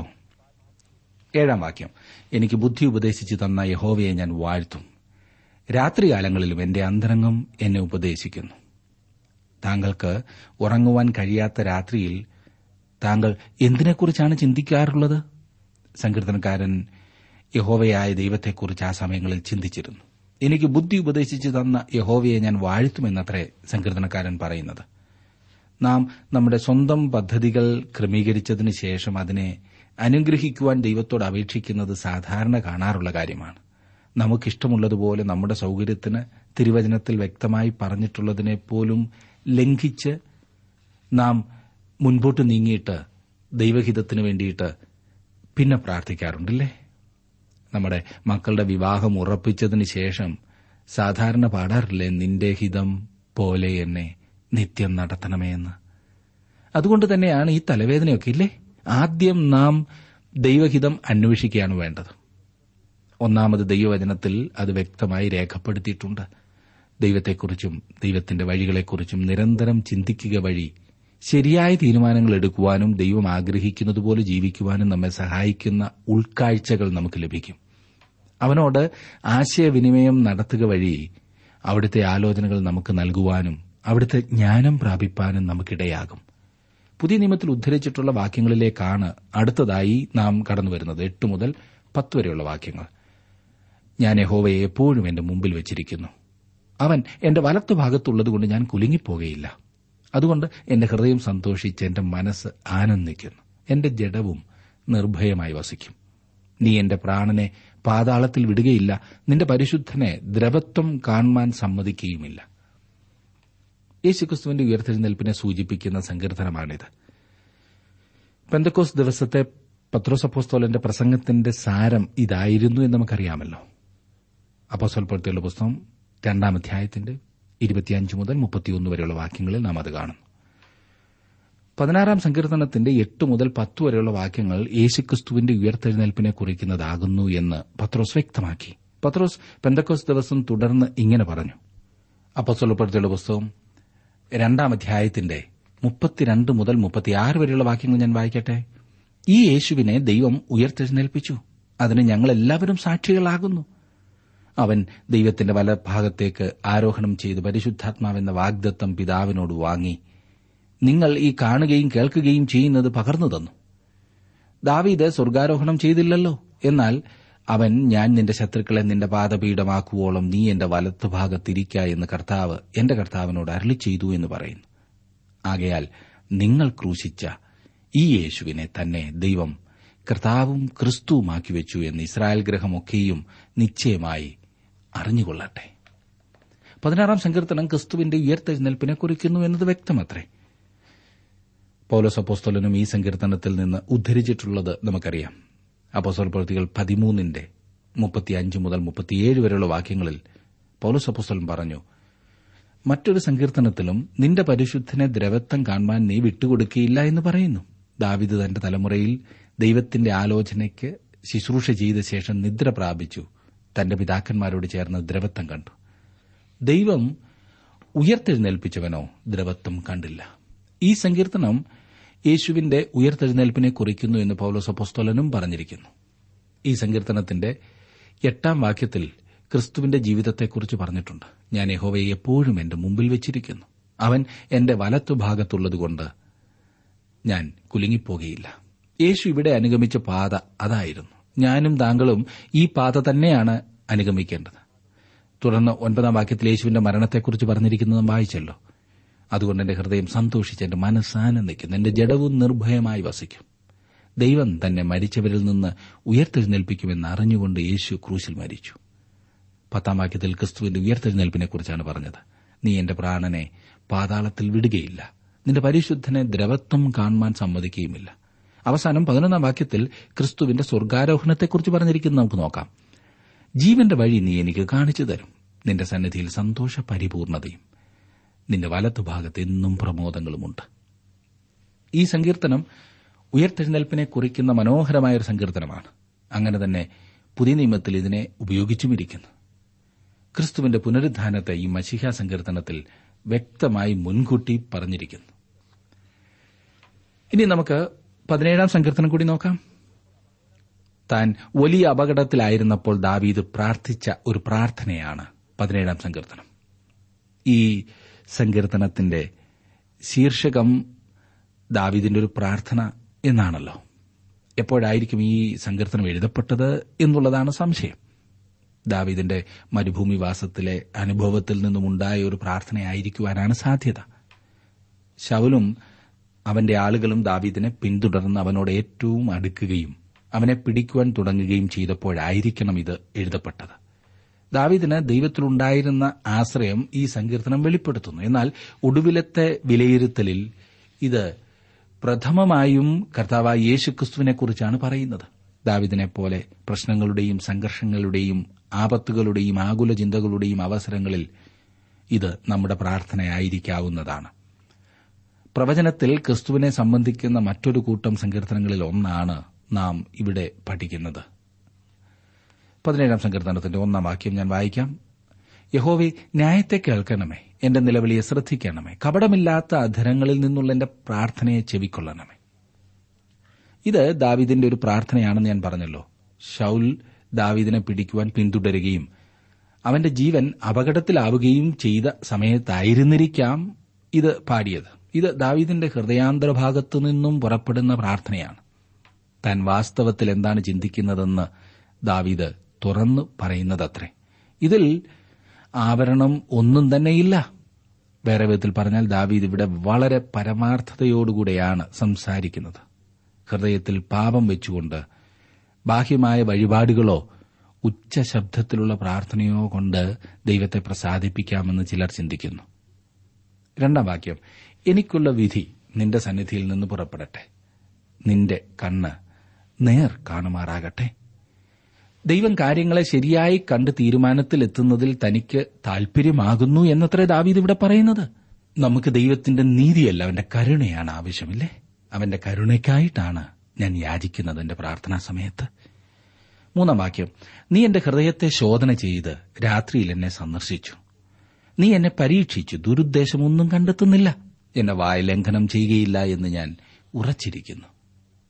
ഏഴാം വാക്യം എനിക്ക് ബുദ്ധി ഉപദേശിച്ചു തന്ന യഹോവയെ ഞാൻ വാഴ്ത്തും രാത്രികാലങ്ങളിലും എന്റെ അന്തരംഗം എന്നെ ഉപദേശിക്കുന്നു താങ്കൾക്ക് ഉറങ്ങുവാൻ കഴിയാത്ത രാത്രിയിൽ താങ്കൾ എന്തിനെക്കുറിച്ചാണ് ചിന്തിക്കാറുള്ളത് സങ്കീർത്തനക്കാരൻ യഹോവയായ ദൈവത്തെക്കുറിച്ച് ആ സമയങ്ങളിൽ ചിന്തിച്ചിരുന്നു എനിക്ക് ബുദ്ധി ഉപദേശിച്ചു തന്ന യഹോവയെ ഞാൻ വാഴ്ത്തുമെന്നത്രേ സങ്കീർത്തനക്കാരൻ പറയുന്നത് നാം നമ്മുടെ സ്വന്തം പദ്ധതികൾ ക്രമീകരിച്ചതിന് ശേഷം അതിനെ അനുഗ്രഹിക്കുവാൻ ദൈവത്തോട് അപേക്ഷിക്കുന്നത് സാധാരണ കാണാറുള്ള കാര്യമാണ് നമുക്കിഷ്ടമുള്ളതുപോലെ നമ്മുടെ സൌകര്യത്തിന് തിരുവചനത്തിൽ വ്യക്തമായി പറഞ്ഞിട്ടുള്ളതിനെ പോലും ലംഘിച്ച് നാം മുൻപോട്ട് നീങ്ങിയിട്ട് ദൈവഹിതത്തിന് വേണ്ടിയിട്ട് പിന്നെ പ്രാർത്ഥിക്കാറുണ്ടല്ലേ നമ്മുടെ മക്കളുടെ വിവാഹം ഉറപ്പിച്ചതിന് ശേഷം സാധാരണ പാടാറില്ലേ നിന്റെ ഹിതം പോലെ എന്നെ നിത്യം നടത്തണമേ എന്ന് അതുകൊണ്ട് തന്നെയാണ് ഈ തലവേദനയൊക്കെ ഇല്ലേ ആദ്യം നാം ദൈവഹിതം അന്വേഷിക്കുകയാണ് വേണ്ടത് ഒന്നാമത് ദൈവവചനത്തിൽ അത് വ്യക്തമായി രേഖപ്പെടുത്തിയിട്ടുണ്ട് ദൈവത്തെക്കുറിച്ചും ദൈവത്തിന്റെ വഴികളെക്കുറിച്ചും നിരന്തരം ചിന്തിക്കുക വഴി ശരിയായ തീരുമാനങ്ങൾ എടുക്കുവാനും ദൈവം ആഗ്രഹിക്കുന്നതുപോലെ ജീവിക്കുവാനും നമ്മെ സഹായിക്കുന്ന ഉൾക്കാഴ്ചകൾ നമുക്ക് ലഭിക്കും അവനോട് ആശയവിനിമയം നടത്തുക വഴി അവിടുത്തെ ആലോചനകൾ നമുക്ക് നൽകുവാനും അവിടുത്തെ ജ്ഞാനം പ്രാപിപ്പാനും നമുക്കിടയാകും പുതിയ നിയമത്തിൽ ഉദ്ധരിച്ചിട്ടുള്ള വാക്യങ്ങളിലേക്കാണ് അടുത്തതായി നാം കടന്നുവരുന്നത് എട്ട് മുതൽ പത്ത് വരെയുള്ള വാക്യങ്ങൾ ഞാൻ യഹോവയെ എപ്പോഴും എന്റെ മുമ്പിൽ വെച്ചിരിക്കുന്നു അവൻ എന്റെ വലത്തുഭാഗത്തുള്ളതുകൊണ്ട് ഞാൻ കുലുങ്ങിപ്പോകയില്ല അതുകൊണ്ട് എന്റെ ഹൃദയം സന്തോഷിച്ച് എന്റെ മനസ്സ് ആനന്ദിക്കുന്നു എന്റെ ജഡവും നിർഭയമായി വസിക്കും നീ എന്റെ പ്രാണനെ പാതാളത്തിൽ വിടുകയില്ല നിന്റെ പരിശുദ്ധനെ ദ്രവത്വം കാണുവാൻ സമ്മതിക്കുകയുമില്ല യേശുക്രിസ്തുവിന്റെ ഉയർത്തെഴുന്നേൽപ്പിനെ സൂചിപ്പിക്കുന്ന സങ്കീർത്തനമാണിത് പെന്തക്കോസ് ദിവസത്തെ പത്രോസപ്പോസ്തോലന്റെ പ്രസംഗത്തിന്റെ സാരം ഇതായിരുന്നു എന്ന് നമുക്കറിയാമല്ലോ അപ്പോസ്തല പ്രവൃത്തിയുള്ള പുസ്തകം രണ്ടാം അധ്യായത്തിന്റെ ഇരുപത്തിയഞ്ച് മുതൽ മുപ്പത്തിയൊന്ന് വരെയുള്ള വാക്യങ്ങളിൽ നാം അത് കാണുന്നു പതിനാറാം സങ്കീർത്തനത്തിന്റെ എട്ട് മുതൽ പത്ത് വരെയുള്ള വാക്യങ്ങൾ യേശുക്രിസ്തുവിന്റെ ഉയർത്തെഴുന്നേൽപ്പിനെ കുറിക്കുന്നതാകുന്നു എന്ന് പത്രോസ് വ്യക്തമാക്കി പത്രോസ് പെന്തക്കോസ് ദിവസം തുടർന്ന് ഇങ്ങനെ പറഞ്ഞു അപ്പസ്വലപ്പെടുത്തിയുള്ള പുസ്തകം രണ്ടാം അധ്യായത്തിന്റെ മുപ്പത്തിരണ്ട് മുതൽ മുപ്പത്തിയാറ് വരെയുള്ള വാക്യങ്ങൾ ഞാൻ വായിക്കട്ടെ ഈ യേശുവിനെ ദൈവം ഉയർത്തെഴുന്നേൽപ്പിച്ചു അതിന് ഞങ്ങൾ എല്ലാവരും സാക്ഷികളാകുന്നു അവൻ ദൈവത്തിന്റെ വലഭാഗത്തേക്ക് ആരോഹണം ചെയ്ത് പരിശുദ്ധാത്മാവെന്ന വാഗ്ദത്തം പിതാവിനോട് വാങ്ങി നിങ്ങൾ ഈ കാണുകയും കേൾക്കുകയും ചെയ്യുന്നത് പകർന്നു തന്നു ദാവീദ് സ്വർഗാരോഹണം ചെയ്തില്ലല്ലോ എന്നാൽ അവൻ ഞാൻ നിന്റെ ശത്രുക്കളെ നിന്റെ പാദപീഠമാക്കുവോളം നീ എന്റെ വലത്തുഭാഗത്തിരിക്ക എന്ന് കർത്താവ് എന്റെ കർത്താവിനോട് അരളി ചെയ്തു എന്ന് പറയുന്നു ആകയാൽ നിങ്ങൾ ക്രൂശിച്ച ഈ യേശുവിനെ തന്നെ ദൈവം കർത്താവും ക്രിസ്തുവുമാക്കി വെച്ചു എന്ന് ഇസ്രായേൽ ഗ്രഹമൊക്കെയും നിശ്ചയമായി അറിഞ്ഞുകൊള്ളട്ടെ പതിനാറാം സങ്കീർത്തനം ക്രിസ്തുവിന്റെ ഉയർത്തെഴുന്നേൽപ്പിനെ കുറിക്കുന്നു എന്നത് വ്യക്തമത്രേ പൗലോസ് അപ്പോസ്തോലനും ഈ സങ്കീർത്തനത്തിൽ നിന്ന് ഉദ്ധരിച്ചിട്ടുള്ളത് നമുക്കറിയാം അപ്പോസ്തോൽ പ്രവൃത്തികൾ പതിമൂന്നിന്റെ മുപ്പത്തിയഞ്ച് മുതൽ മുപ്പത്തിയേഴ് വരെയുള്ള വാക്യങ്ങളിൽ പൗലോസ് അപ്പോസ്തോലൻ പറഞ്ഞു മറ്റൊരു സങ്കീർത്തനത്തിലും നിന്റെ പരിശുദ്ധനെ ദ്രവത്വം കാണുവാൻ നീ വിട്ടുകൊടുക്കുകയില്ല എന്ന് പറയുന്നു ദാവിദ് തന്റെ തലമുറയിൽ ദൈവത്തിന്റെ ആലോചനയ്ക്ക് ശുശ്രൂഷ ചെയ്ത ശേഷം നിദ്ര പ്രാപിച്ചു തന്റെ പിതാക്കന്മാരോട് ചേർന്ന് ദ്രവത്വം കണ്ടു ദൈവം ഉയർത്തെഴുന്നേൽപ്പിച്ചവനോ ദ്രവത്വം കണ്ടില്ല ഈ സങ്കീർത്തനം യേശുവിന്റെ ഉയർത്തെഴുന്നേൽപ്പിനെ കുറിക്കുന്നു എന്ന് പൌലോസ് അപ്പോസ്തോലനും പറഞ്ഞിരിക്കുന്നു ഈ സങ്കീർത്തനത്തിന്റെ എട്ടാം വാക്യത്തിൽ ക്രിസ്തുവിന്റെ ജീവിതത്തെക്കുറിച്ച് പറഞ്ഞിട്ടുണ്ട് ഞാൻ യഹോവയെ എപ്പോഴും എന്റെ മുമ്പിൽ വെച്ചിരിക്കുന്നു അവൻ എന്റെ വലത്തുഭാഗത്തുള്ളതുകൊണ്ട് ഞാൻ കുലുങ്ങിപ്പോകുകയില്ല യേശു ഇവിടെ അനുഗമിച്ച പാത അതായിരുന്നു ഞാനും താങ്കളും ഈ പാത തന്നെയാണ് അനുഗമിക്കേണ്ടത് തുടർന്ന് ഒൻപതാം വാക്യത്തിൽ യേശുവിന്റെ മരണത്തെക്കുറിച്ച് പറഞ്ഞിരിക്കുന്നത് വായിച്ചല്ലോ അതുകൊണ്ട് എന്റെ ഹൃദയം സന്തോഷിച്ച് എന്റെ മനസ്സാനന്ദിക്കുന്നു എന്റെ ജഡവും നിർഭയമായി വസിക്കും ദൈവം തന്നെ മരിച്ചവരിൽ നിന്ന് ഉയർത്തെഴുന്നേൽപ്പിക്കുമെന്ന് അറിഞ്ഞുകൊണ്ട് യേശു ക്രൂശിൽ മരിച്ചു പത്താം വാക്യത്തിൽ ക്രിസ്തുവിന്റെ ഉയർത്തെഴുന്നേൽപ്പിനെക്കുറിച്ചാണ് പറഞ്ഞത് നീ എന്റെ പ്രാണനെ പാതാളത്തിൽ വിടുകയില്ല നിന്റെ പരിശുദ്ധനെ ദ്രവത്വം കാണുവാൻ സമ്മതിക്കുകയുമില്ല അവസാനം പതിനൊന്നാം വാക്യത്തിൽ ക്രിസ്തുവിന്റെ സ്വർഗാരോഹണത്തെക്കുറിച്ച് പറഞ്ഞിരിക്കുന്നത് നമുക്ക് നോക്കാം ജീവന്റെ വഴി നീ എനിക്ക് കാണിച്ചു തരും നിന്റെ സന്നിധിയിൽ സന്തോഷ പരിപൂർണതയും നിന്റെ വലത്തുഭാഗത്ത് എന്നും പ്രമോദങ്ങളുമുണ്ട് ഈ സങ്കീർത്തനം ഉയർത്തെഴുന്നേൽപ്പിനെ കുറിക്കുന്ന മനോഹരമായ ഒരു സങ്കീർത്തനമാണ് അങ്ങനെ തന്നെ പുതിയ നിയമത്തിൽ ഇതിനെ ഉപയോഗിച്ചുമിരിക്കുന്നു ക്രിസ്തുവിന്റെ പുനരുദ്ധാനത്തെ ഈ മഷിഹ സങ്കീർത്തനത്തിൽ വ്യക്തമായി മുൻകൂട്ടി പറഞ്ഞിരിക്കുന്നു ഇനി നമുക്ക് പതിനേഴാം സങ്കീർത്തനം കൂടി നോക്കാം താൻ വലിയ അപകടത്തിലായിരുന്നപ്പോൾ ദാവീദ് പ്രാർത്ഥിച്ച ഒരു പ്രാർത്ഥനയാണ് പതിനേഴാം സങ്കീർത്തനം ഈ സങ്കീർത്തനത്തിന്റെ ശീർഷകം ദാവീദിന്റെ ഒരു പ്രാർത്ഥന എന്നാണല്ലോ എപ്പോഴായിരിക്കും ഈ സങ്കീർത്തനം എഴുതപ്പെട്ടത് എന്നുള്ളതാണ് സംശയം ദാവീദിന്റെ മരുഭൂമിവാസത്തിലെ അനുഭവത്തിൽ നിന്നുമുണ്ടായ ഒരു പ്രാർത്ഥനയായിരിക്കുവാനാണ് സാധ്യത ശവലും അവന്റെ ആളുകളും ദാവീദിനെ പിന്തുടർന്ന് അവനോട് ഏറ്റവും അടുക്കുകയും അവനെ പിടിക്കുവാൻ തുടങ്ങുകയും ചെയ്തപ്പോഴായിരിക്കണം ഇത് എഴുതപ്പെട്ടത് ദാവീദിന് ദൈവത്തിലുണ്ടായിരുന്ന ആശ്രയം ഈ സങ്കീർത്തനം വെളിപ്പെടുത്തുന്നു എന്നാൽ ഒടുവിലത്തെ വിലയിരുത്തലിൽ ഇത് പ്രഥമമായും കർത്താവായ യേശുക്രിസ്തുവിനെക്കുറിച്ചാണ് പറയുന്നത് ദാവിദിനെ പോലെ പ്രശ്നങ്ങളുടെയും സംഘർഷങ്ങളുടെയും ആപത്തുകളുടെയും ആകുല ചിന്തകളുടെയും അവസരങ്ങളിൽ ഇത് നമ്മുടെ പ്രാർത്ഥനയായിരിക്കാവുന്നതാണ് പ്രവചനത്തിൽ ക്രിസ്തുവിനെ സംബന്ധിക്കുന്ന മറ്റൊരു കൂട്ടം സങ്കീർത്തനങ്ങളിൽ ഒന്നാണ് നാം ഇവിടെ പഠിക്കുന്നത് പതിനേഴാം സങ്കീർത്തനത്തിന്റെ ഒന്നാം വാക്യം ഞാൻ വായിക്കാം യഹോവെ ന്യായത്തെ കേൾക്കണമേ എന്റെ നിലവിളിയെ ശ്രദ്ധിക്കണമേ കപടമില്ലാത്ത അധരങ്ങളിൽ നിന്നുള്ള എന്റെ പ്രാർത്ഥനയെ ചെവിക്കൊള്ളണമേ ഇത് ദാവിദിന്റെ ഒരു പ്രാർത്ഥനയാണെന്ന് ഞാൻ പറഞ്ഞല്ലോ ഷൌൽ ദാവിദിനെ പിടിക്കുവാൻ പിന്തുടരുകയും അവന്റെ ജീവൻ അപകടത്തിലാവുകയും ചെയ്ത സമയത്തായിരുന്നിരിക്കാം ഇത് പാടിയത് ഇത് ദാവീദിന്റെ ഹൃദയാന്തരഭാഗത്തു നിന്നും പുറപ്പെടുന്ന പ്രാർത്ഥനയാണ് താൻ വാസ്തവത്തിൽ എന്താണ് ചിന്തിക്കുന്നതെന്ന് ദാവീദ് തുറന്നു പറയുന്നതത്രേ ഇതിൽ ആവരണം ഒന്നും തന്നെയില്ല വേറെ വിധത്തിൽ പറഞ്ഞാൽ ദാവീദ് ഇവിടെ വളരെ പരമാർത്ഥതയോടുകൂടെയാണ് സംസാരിക്കുന്നത് ഹൃദയത്തിൽ പാപം വെച്ചുകൊണ്ട് ബാഹ്യമായ വഴിപാടുകളോ ഉച്ചശബ്ദത്തിലുള്ള പ്രാർത്ഥനയോ കൊണ്ട് ദൈവത്തെ പ്രസാദിപ്പിക്കാമെന്ന് ചിലർ ചിന്തിക്കുന്നു രണ്ടാം വാക്യം എനിക്കുള്ള വിധി നിന്റെ സന്നിധിയിൽ നിന്ന് പുറപ്പെടട്ടെ നിന്റെ കണ്ണ് നേർ കാണുമാറാകട്ടെ ദൈവം കാര്യങ്ങളെ ശരിയായി കണ്ട് തീരുമാനത്തിലെത്തുന്നതിൽ തനിക്ക് താൽപര്യമാകുന്നു എന്നത്രേ ദാവീദ് ഇവിടെ പറയുന്നത് നമുക്ക് ദൈവത്തിന്റെ നീതിയല്ല അവന്റെ കരുണയാണ് ആവശ്യമില്ലേ അവന്റെ കരുണയ്ക്കായിട്ടാണ് ഞാൻ യാചിക്കുന്നത് എന്റെ പ്രാർത്ഥനാ സമയത്ത് മൂന്നാം വാക്യം നീ എന്റെ ഹൃദയത്തെ ശോധന ചെയ്ത് രാത്രിയിൽ എന്നെ സന്ദർശിച്ചു നീ എന്നെ പരീക്ഷിച്ചു ദുരുദ്ദേശമൊന്നും കണ്ടെത്തുന്നില്ല എന്നെ വായ ലംഘനം ചെയ്യുകയില്ല എന്ന് ഞാൻ ഉറച്ചിരിക്കുന്നു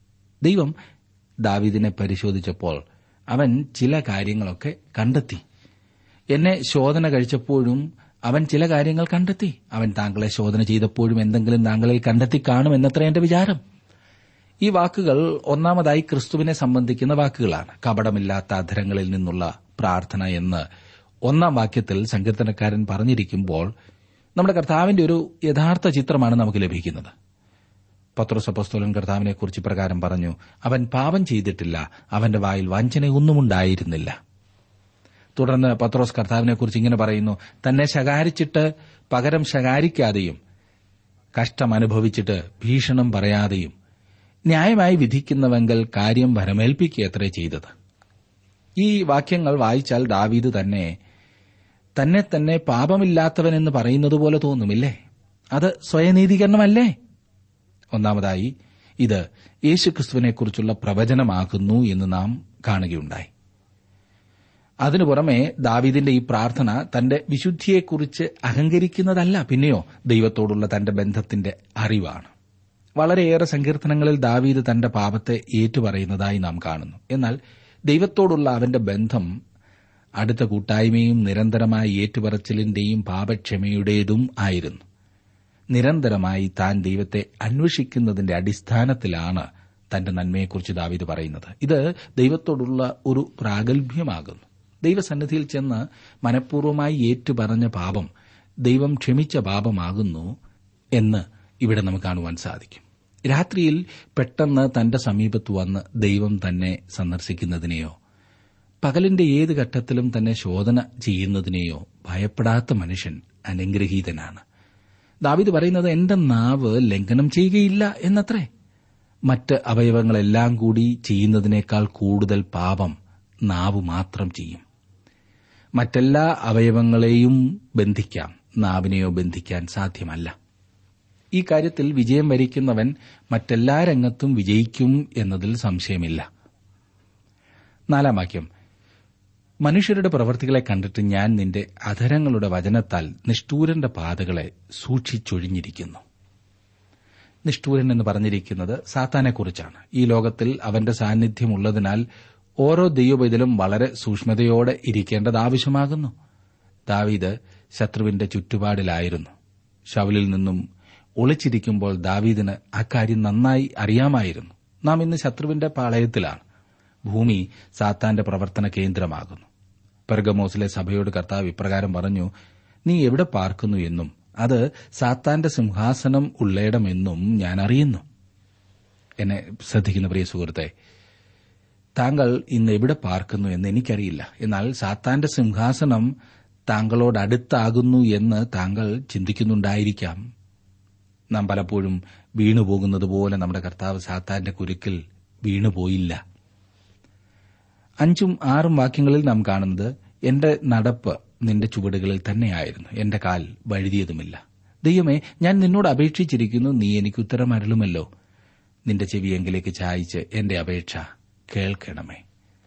ദൈവം ദാവീദിനെ പരിശോധിച്ചപ്പോൾ അവൻ ചില കാര്യങ്ങളൊക്കെ കണ്ടെത്തി എന്നെ ശോധന കഴിച്ചപ്പോഴും അവൻ ചില കാര്യങ്ങൾ കണ്ടെത്തി അവൻ താങ്കളെ ശോധന ചെയ്തപ്പോഴും എന്തെങ്കിലും താങ്കളിൽ കണ്ടെത്തി കാണുമെന്നത്ര എന്റെ വിചാരം ഈ വാക്കുകൾ ഒന്നാമതായി ക്രിസ്തുവിനെ സംബന്ധിക്കുന്ന വാക്കുകളാണ് കപടമില്ലാത്ത അധരങ്ങളിൽ നിന്നുള്ള പ്രാർത്ഥന എന്ന് ഒന്നാം വാക്യത്തിൽ സങ്കീർത്തനക്കാരൻ പറഞ്ഞിരിക്കുമ്പോൾ നമ്മുടെ കർത്താവിന്റെ ഒരു യഥാർത്ഥ ചിത്രമാണ് നമുക്ക് ലഭിക്കുന്നത് പത്രോസ് അപ്പോസ്തോലൻ കർത്താവിനെക്കുറിച്ച് പ്രകാരം പറഞ്ഞു അവൻ പാപം ചെയ്തിട്ടില്ല അവന്റെ വായിൽ വഞ്ചനയൊന്നും ഉണ്ടായിരുന്നില്ല തുടർന്ന് പത്രോസ് കർത്താവിനെക്കുറിച്ച് ഇങ്ങനെ പറയുന്നു തന്നെ ശകാരിച്ചിട്ട് പകരം ശകാരിക്കാതെയും കഷ്ടം അനുഭവിച്ചിട്ട് ഭീഷണം പറയാതെയും ന്യായമായി വിധിക്കുന്നവെങ്കിൽ കാര്യം വരമേൽപ്പിക്കുകയത്രേ ചെയ്തത് ഈ വാക്യങ്ങൾ വായിച്ചാൽ ദാവീദ് തന്നെ തന്നെ തന്നെ പാപമില്ലാത്തവനെന്ന് പറയുന്നത് പോലെ തോന്നുമില്ലേ അത് സ്വയനീതീകരണമല്ലേ ഒന്നാമതായി ഇത് യേശുക്രിസ്തുവിനെക്കുറിച്ചുള്ള പ്രവചനമാകുന്നു എന്ന് നാം കാണുകയുണ്ടായി അതിനു പുറമെ ദാവീദിന്റെ ഈ പ്രാർത്ഥന തന്റെ വിശുദ്ധിയെക്കുറിച്ച് അഹങ്കരിക്കുന്നതല്ല പിന്നെയോ ദൈവത്തോടുള്ള തന്റെ ബന്ധത്തിന്റെ അറിവാണ് വളരെയേറെ സങ്കീർത്തനങ്ങളിൽ ദാവീദ് തന്റെ പാപത്തെ ഏറ്റുപറയുന്നതായി നാം കാണുന്നു എന്നാൽ ദൈവത്തോടുള്ള അവന്റെ ബന്ധം അടുത്ത കൂട്ടായ്മയും നിരന്തരമായ ഏറ്റുപറച്ചിലിന്റെയും പാപക്ഷമയുടേതും ആയിരുന്നു നിരന്തരമായി താൻ ദൈവത്തെ അന്വേഷിക്കുന്നതിന്റെ അടിസ്ഥാനത്തിലാണ് തന്റെ നന്മയെക്കുറിച്ച് ദാവീദ് പറയുന്നത് ഇത് ദൈവത്തോടുള്ള ഒരു പ്രാഗൽഭ്യമാകുന്നു ദൈവസന്നിധിയിൽ ചെന്ന് മനഃപൂർവ്വമായി ഏറ്റുപറഞ്ഞ പാപം ദൈവം ക്ഷമിച്ച പാപമാകുന്നു എന്ന് ഇവിടെ നമുക്ക് കാണുവാൻ സാധിക്കും രാത്രിയിൽ പെട്ടെന്ന് തന്റെ സമീപത്ത് വന്ന് ദൈവം തന്നെ സന്ദർശിക്കുന്നതിനെയോ പകലിന്റെ ഏത് ഘട്ടത്തിലും തന്നെ ശോധന ചെയ്യുന്നതിനെയോ ഭയപ്പെടാത്ത മനുഷ്യൻ അനുഗ്രഹീതനാണ് ദാവിദ് പറയുന്നത് എന്റെ നാവ് ലംഘനം ചെയ്യുകയില്ല എന്നത്രേ മറ്റ് അവയവങ്ങളെല്ലാം കൂടി ചെയ്യുന്നതിനേക്കാൾ കൂടുതൽ പാപം നാവ് മാത്രം ചെയ്യും മറ്റെല്ലാ അവയവങ്ങളെയും ബന്ധിക്കാം നാവിനെയോ ബന്ധിക്കാൻ സാധ്യമല്ല ഈ കാര്യത്തിൽ വിജയം വരിക്കുന്നവൻ മറ്റെല്ലാ രംഗത്തും വിജയിക്കും എന്നതിൽ സംശയമില്ല നാലാം വാക്യം മനുഷ്യരുടെ പ്രവൃത്തികളെ കണ്ടിട്ട് ഞാൻ നിന്റെ അധരങ്ങളുടെ വചനത്താൽ നിഷ്ഠൂരന്റെ പാതകളെ സൂക്ഷിച്ചൊഴിഞ്ഞിരിക്കുന്നു നിഷ്ഠൂരൻ എന്ന് പറഞ്ഞിരിക്കുന്നത് സാത്താനെക്കുറിച്ചാണ് ഈ ലോകത്തിൽ അവന്റെ സാന്നിധ്യമുള്ളതിനാൽ ഓരോ ദൈവപൈതലും വളരെ സൂക്ഷ്മതയോടെ ഇരിക്കേണ്ടത് ആവശ്യമാകുന്നു ദാവീദ് ശത്രുവിന്റെ ചുറ്റുപാടിലായിരുന്നു ഷവലിൽ നിന്നും ഒളിച്ചിരിക്കുമ്പോൾ ദാവീദിന് അക്കാര്യം നന്നായി അറിയാമായിരുന്നു നാം ഇന്ന് ശത്രുവിന്റെ പാളയത്തിലാണ് ഭൂമി സാത്താന്റെ പ്രവർത്തന കേന്ദ്രമാകുന്നു പെർഗമോസിലെ സഭയോട് കർത്താവ് ഇപ്രകാരം പറഞ്ഞു നീ എവിടെ പാർക്കുന്നു എന്നും അത് സാത്താന്റെ സിംഹാസനം ഉള്ളയിടമെന്നും ഞാൻ അറിയുന്നു എന്നെ ശ്രദ്ധിക്കുന്ന പ്രിയ സുഹൃത്തെ താങ്കൾ ഇന്ന് എവിടെ പാർക്കുന്നു എന്ന് എനിക്കറിയില്ല എന്നാൽ സാത്താന്റെ സിംഹാസനം താങ്കളോട് അടുത്താകുന്നു എന്ന് താങ്കൾ ചിന്തിക്കുന്നുണ്ടായിരിക്കാം നാം പലപ്പോഴും വീണുപോകുന്നത് പോലെ നമ്മുടെ കർത്താവ് സാത്താന്റെ കുരുക്കിൽ വീണുപോയില്ല അഞ്ചും ആറും വാക്യങ്ങളിൽ നാം കാണുന്നത് എന്റെ നടപ്പ് നിന്റെ ചുവടുകളിൽ തന്നെയായിരുന്നു എന്റെ കാൽ വഴുതിയതുമില്ല ദൈവമേ ഞാൻ നിന്നോട് അപേക്ഷിച്ചിരിക്കുന്നു നീ എനിക്ക് ഉത്തരം അരുളുമല്ലോ നിന്റെ ചെവിയെങ്കിലേക്ക് ചായച്ച് എന്റെ അപേക്ഷ കേൾക്കണമേ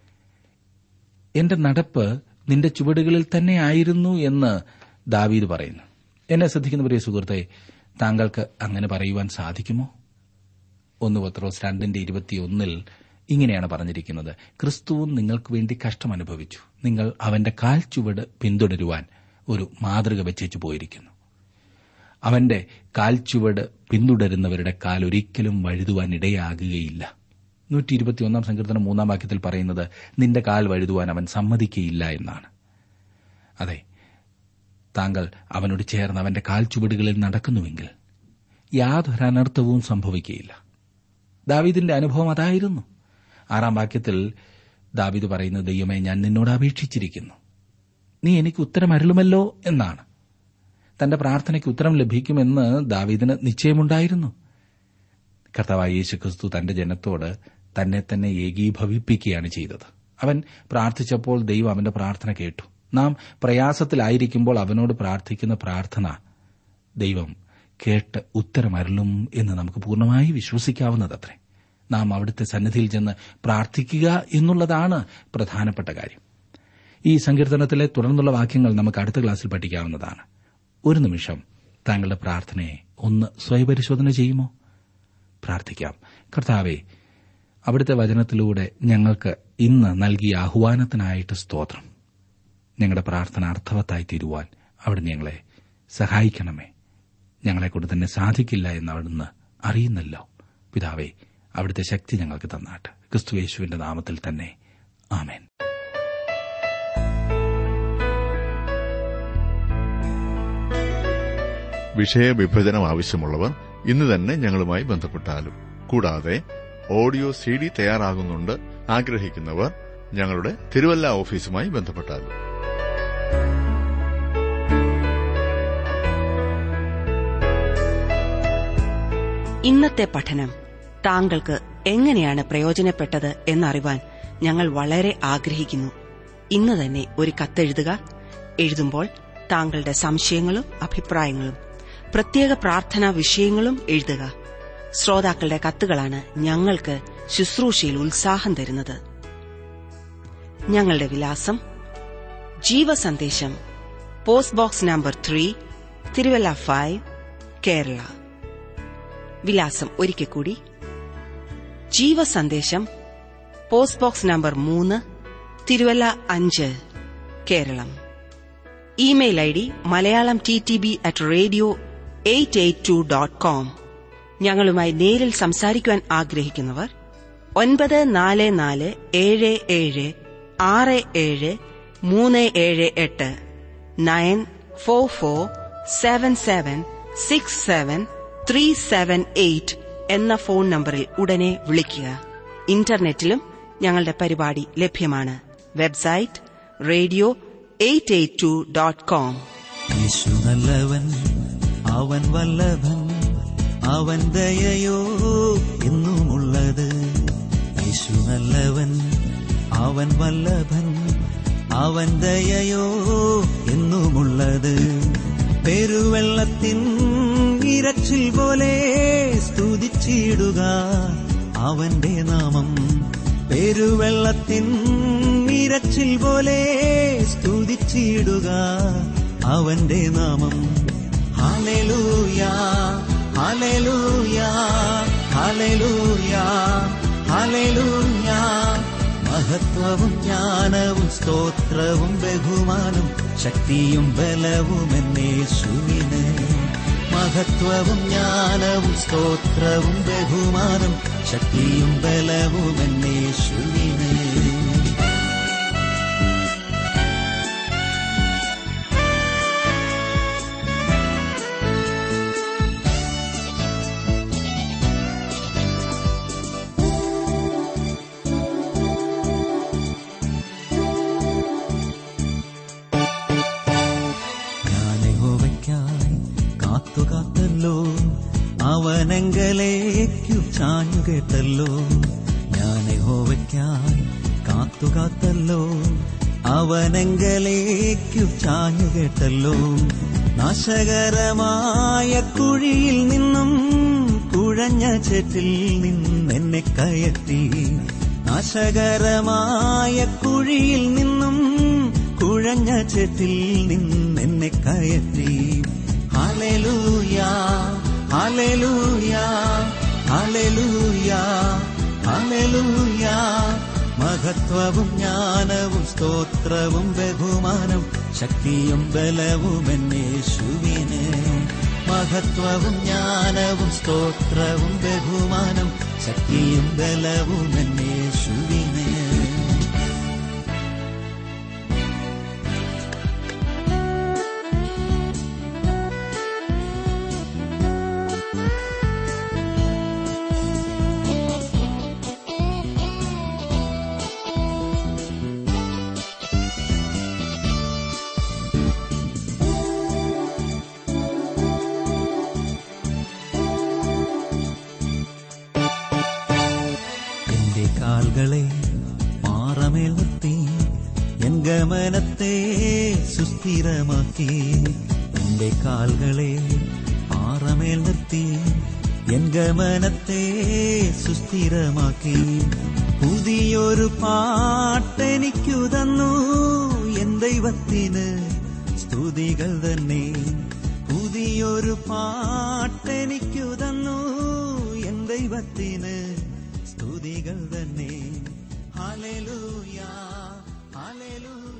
എന്റെ നടപ്പ് നിന്റെ ചുവടുകളിൽ തന്നെയായിരുന്നു എന്ന് ദാവീദ് പറയുന്നു എന്നെ ശ്രദ്ധിക്കുന്ന പ്രിയ സുഹൃത്തെ താങ്കൾക്ക് അങ്ങനെ പറയുവാൻ സാധിക്കുമോ ഒന്ന് പത്രോസ് രണ്ടിന്റെ ഇരുപത്തിയൊന്നിൽ ഇങ്ങനെയാണ് പറഞ്ഞിരിക്കുന്നത് ക്രിസ്തുവും നിങ്ങൾക്ക് വേണ്ടി കഷ്ടം അനുഭവിച്ചു നിങ്ങൾ അവന്റെ കാൽ ചുവട് പിന്തുടരുവാൻ ഒരു മാതൃക വെച്ചേച്ചു പോയിരിക്കുന്നു അവന്റെ കാൽ ചുവട് പിന്തുടരുന്നവരുടെ കാൽ ഒരിക്കലും വഴുതുവാൻ ഇടയാകുകയില്ല നൂറ്റി ഇരുപത്തിയൊന്നാം സങ്കീർത്തനം മൂന്നാം വാക്യത്തിൽ പറയുന്നത് നിന്റെ കാൽ വഴുതുവാൻ അവൻ സമ്മതിക്കയില്ല എന്നാണ് അതെ താങ്കൾ അവനോട് ചേർന്ന് അവന്റെ കാൽ ചുവടുകളിൽ നടക്കുന്നുവെങ്കിൽ യാതൊരു അനർത്ഥവും സംഭവിക്കുകയില്ല ദാവീദിന്റെ അനുഭവം അതായിരുന്നു ആറാം വാക്യത്തിൽ ദാവീദ് പറയുന്നത് ദൈവമേ ഞാൻ നിന്നോട് അപേക്ഷിച്ചിരിക്കുന്നു നീ എനിക്ക് ഉത്തരം അരുളുമല്ലോ എന്നാണ് തന്റെ പ്രാർത്ഥനയ്ക്ക് ഉത്തരം ലഭിക്കുമെന്ന് ദാവീദിന് നിശ്ചയമുണ്ടായിരുന്നു കർത്താവായ യേശുക്രിസ്തു തന്റെ ജനത്തോട് തന്നെ തന്നെ ഏകീഭവിപ്പിക്കുകയാണ് ചെയ്തത് അവൻ പ്രാർത്ഥിച്ചപ്പോൾ ദൈവം അവന്റെ പ്രാർത്ഥന കേട്ടു നാം പ്രയാസത്തിലായിരിക്കുമ്പോൾ അവനോട് പ്രാർത്ഥിക്കുന്ന പ്രാർത്ഥന ദൈവം കേട്ട് ഉത്തരമരുളും എന്ന് നമുക്ക് പൂർണ്ണമായി വിശ്വസിക്കാവുന്നതത്രേ നാം അവിടുത്തെ സന്നിധിയിൽ ചെന്ന് പ്രാർത്ഥിക്കുക എന്നുള്ളതാണ് പ്രധാനപ്പെട്ട കാര്യം ഈ സങ്കീർത്തനത്തിലെ തുടർന്നുള്ള വാക്യങ്ങൾ നമുക്ക് അടുത്ത ക്ലാസ്സിൽ പഠിക്കാവുന്നതാണ് ഒരു നിമിഷം താങ്കളുടെ പ്രാർത്ഥനയെ ഒന്ന് സ്വയപരിശോധന ചെയ്യുമോ പ്രാർത്ഥിക്കാം കർത്താവെ അവിടുത്തെ വചനത്തിലൂടെ ഞങ്ങൾക്ക് ഇന്ന് നൽകിയ ആഹ്വാനത്തിനായിട്ട് സ്തോത്രം ഞങ്ങളുടെ പ്രാർത്ഥന അർത്ഥവത്തായി തീരുവാൻ അവിടുന്ന് ഞങ്ങളെ സഹായിക്കണമേ ഞങ്ങളെക്കൊണ്ട് തന്നെ സാധിക്കില്ല എന്ന് അവിടുന്ന് അറിയുന്നല്ലോ പിതാവേ അവിടുത്തെ ശക്തി ഞങ്ങൾക്ക് തന്നാട്ട് ക്രിസ്തുയേശുവിന്റെ നാമത്തിൽ തന്നെ ആമേൻ വിഷയവിഭജനം ആവശ്യമുള്ളവർ ഇന്ന് തന്നെ ഞങ്ങളുമായി ബന്ധപ്പെട്ടാലും കൂടാതെ ഓഡിയോ സി ഡി തയ്യാറാകുന്നുണ്ട് ആഗ്രഹിക്കുന്നവർ ഞങ്ങളുടെ തിരുവല്ല ഓഫീസുമായി ബന്ധപ്പെട്ടാലും ഇന്നത്തെ പഠനം താങ്കൾക്ക് എങ്ങനെയാണ് പ്രയോജനപ്പെട്ടത് എന്നറിവാൻ ഞങ്ങൾ വളരെ ആഗ്രഹിക്കുന്നു ഇന്ന് തന്നെ ഒരു കത്തെഴുതുക എഴുതുമ്പോൾ താങ്കളുടെ സംശയങ്ങളും അഭിപ്രായങ്ങളും പ്രത്യേക പ്രാർത്ഥനാ വിഷയങ്ങളും എഴുതുക ശ്രോതാക്കളുടെ കത്തുകളാണ് ഞങ്ങൾക്ക് ശുശ്രൂഷയിൽ ഉത്സാഹം തരുന്നത് ഞങ്ങളുടെ വിലാസം Jeevasandesham post box number three Thiruvalla five Kerala വിലാസം ഒരിക്കൽ കൂടി ജീവസന്ദേശം പോസ്റ്റ് ബോക്സ് നമ്പർ മൂന്ന് തിരുവല്ല അഞ്ച് Keralam email I D Malayalam T T B at radio eight eight two dot com ഞങ്ങളുമായി നേരിൽ സംസാരിക്കുവാൻ ആഗ്രഹിക്കുന്നവർ ഒൻപത് നാല് നാല് ഏഴ് ഏഴ് ആറ് ഏഴ് മൂന്ന് ഏഴ് എട്ട് nine four four seven seven six seven three seven eight എന്ന ഫോൺ നമ്പറിൽ ഉടനെ വിളിക്കുക ഇന്റർനെറ്റിലും ഞങ്ങളുടെ പരിപാടി ലഭ്യമാണ് website radio eight eight two dot com Yesu നല്ലവൻ അവൻ വല്ലഭൻ അവൻ ദയയോ എന്നുമുള്ളത് യേശു നല്ലവൻ അവൻ വല്ലഭൻ അവൻ ദയയോ എന്നുമുള്ളത് പെരുവെള്ളത്തിൻ ഇരച്ചിൽ പോലെ സ്തുതിച്ചിടുക അവന്റെ നാമം പെരുവെള്ളത്തിൻ ഇരച്ചിൽ പോലെ സ്തുതിച്ചിടുക അവന്റെ നാമം ഹല്ലേലൂയ ഹല്ലേലൂയ ഹല്ലേലൂയ ഹല്ലേലൂയ മഹത്വവും ജ്ഞാനവും സ്തോത്രവും ബഹുമാനം ശക്തിയും ബലവും എന്നേശുവിന് മഹത്വവും ജ്ഞാനവും സ്തോത്രവും ബഹുമാനം ശക്തിയും ബലവും എന്നേശുവിന് ഞാൻ യഹോവയ്ക്കായി കാത്തു കാത്തല്ലോ അവനെങ്കലേക്കു ചാഞ്ഞു കേട്ടല്ലോ ഞാൻ യഹോവയ്ക്കായി കാത്തു കാത്തല്ലോ അവനെങ്കലേക്കു ചാഞ്ഞു കേട്ടല്ലോ നാശകരമായ കുഴിയിൽ നിന്നും കുഴഞ്ഞ ചെറ്റിൽ നിന്നെന്നെ കയറ്റി നാശകരമായ കുഴിയിൽ നിന്നും കുഴഞ്ഞ ചെറ്റിൽ നിന്നെന്നെ കയറ്റി ഹല്ലേലൂയ ഹല്ലേലൂയ ഹല്ലേലൂയ ഹല്ലേലൂയ മഹത്വവും ജ്ഞാനവും സ്തോത്രവും ബഹുമാനം ശക്തിയും ബലവും എന്നേശുവിന് മഹത്വവും ജ്ഞാനവും സ്തോത്രവും ബഹുമാനം ശക്തിയും ബലവും എന്നേശുവിന് എന്റെ കാൽകളെ പാറമേൽ നിർത്തി എൻ ഗമനത്തെ സുസ്ഥിരമാക്കി എന്റെ കാൽകളെ പാറമേൽ നിർത്തി എൻ ഗമനത്തെ സുസ്ഥിരമാക്കി പുതിയൊരു പാട്ടെനിക്കു തന്നു എൻ ദൈവത്തിന് സ്തുതികൾ തന്നെ പുതിയൊരു പാട്ടെനിക്കു തന്നു എൻ ദൈവത്തിന് സ്തുതി സ്തുതികൾ തന്നെ ഹല്ലേലൂയ ഹല്ലേലൂയ